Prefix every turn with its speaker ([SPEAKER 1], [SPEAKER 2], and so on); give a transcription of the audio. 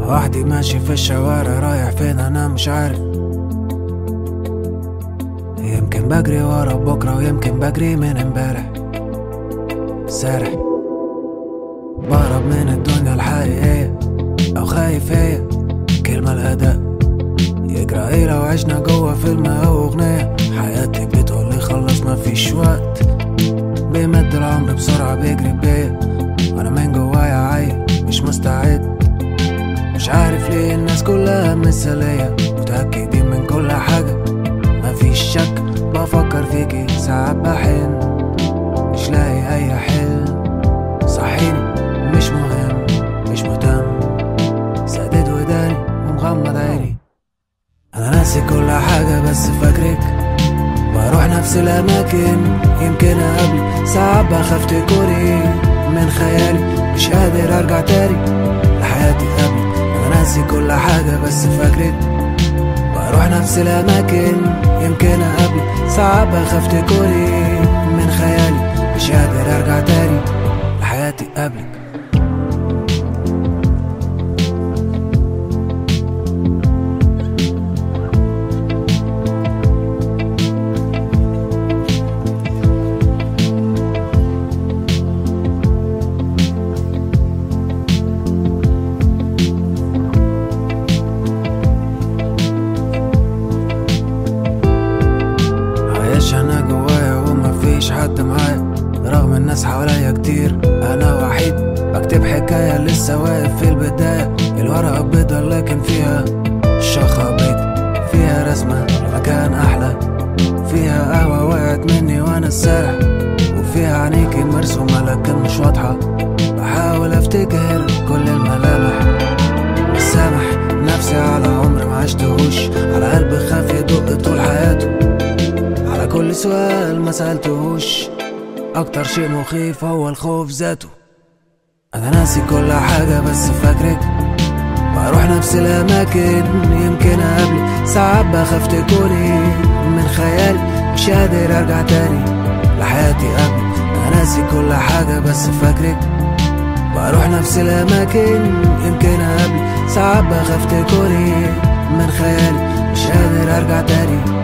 [SPEAKER 1] وحدي ماشي في الشوارع رايح فين انا مش عارف يمكن بجري ورا بكرة ويمكن بجري من امبارح سارح بهرب من الدنيا الحقيقية أو خايف هي كلمة الأداء يجرى ايه لو عشنا جوا فيلم أو أغنية حياتي بتقولي خلص مفيش وقت بيمد العمر بسرعة بيجري بيا وأنا من جوايا عايل مش مستعد مش عارف ليه الناس كلها مثالية متأكدين من كل حاجة مفيش شك بفكر فيكي ساعات بحن مش لاقي أي حل صحيني مش مهم مش مهتم سدد وداني ومغمض عيني أنا ناسي كل حاجة بس فاكرك بروح نفس الأماكن يمكن أقابلك ساعات بخاف تكوني من خيالي مش قادر أرجع تاني لحياتي قبل أنا ناسي كل حاجة بس فاكرك بروح نفس الأماكن يمكن أقابلك ساعات بخاف تكوني من خيالي مش قادر أرجع تاني لحياتي قبلك عايش انا جوايا ومفيش حد معايا رغم الناس حواليا كتير انا وحيد بكتب حكاية لسه واقف في البداية الورقة بيضة لكن فيها شخة بيض فيها رسمة مكان احلى فيها قهوة وقعت مني وانا سارح وفيها عينيكي مرسومة لكن مش واضحة بحاول افتكر كل الملامح مش سامح نفسي على عمر ما عشتهوش على قلب خاف يدق طول حياته على كل سؤال ما سألتهوش أكتر شيء مخيف هو الخوف ذاته أنا ناسي كل حاجة بس فاكرك بروح نفس الأماكن يمكن أقابلك ساعات بخاف تكوني من خيالي مش قادر أرجع تاني لحياتي قبل أنا ناسي كل حاجة بس فاكرك بروح نفس الأماكن يمكن أقابلك ساعات بخاف تكوني من خيالي مش قادر أرجع تاني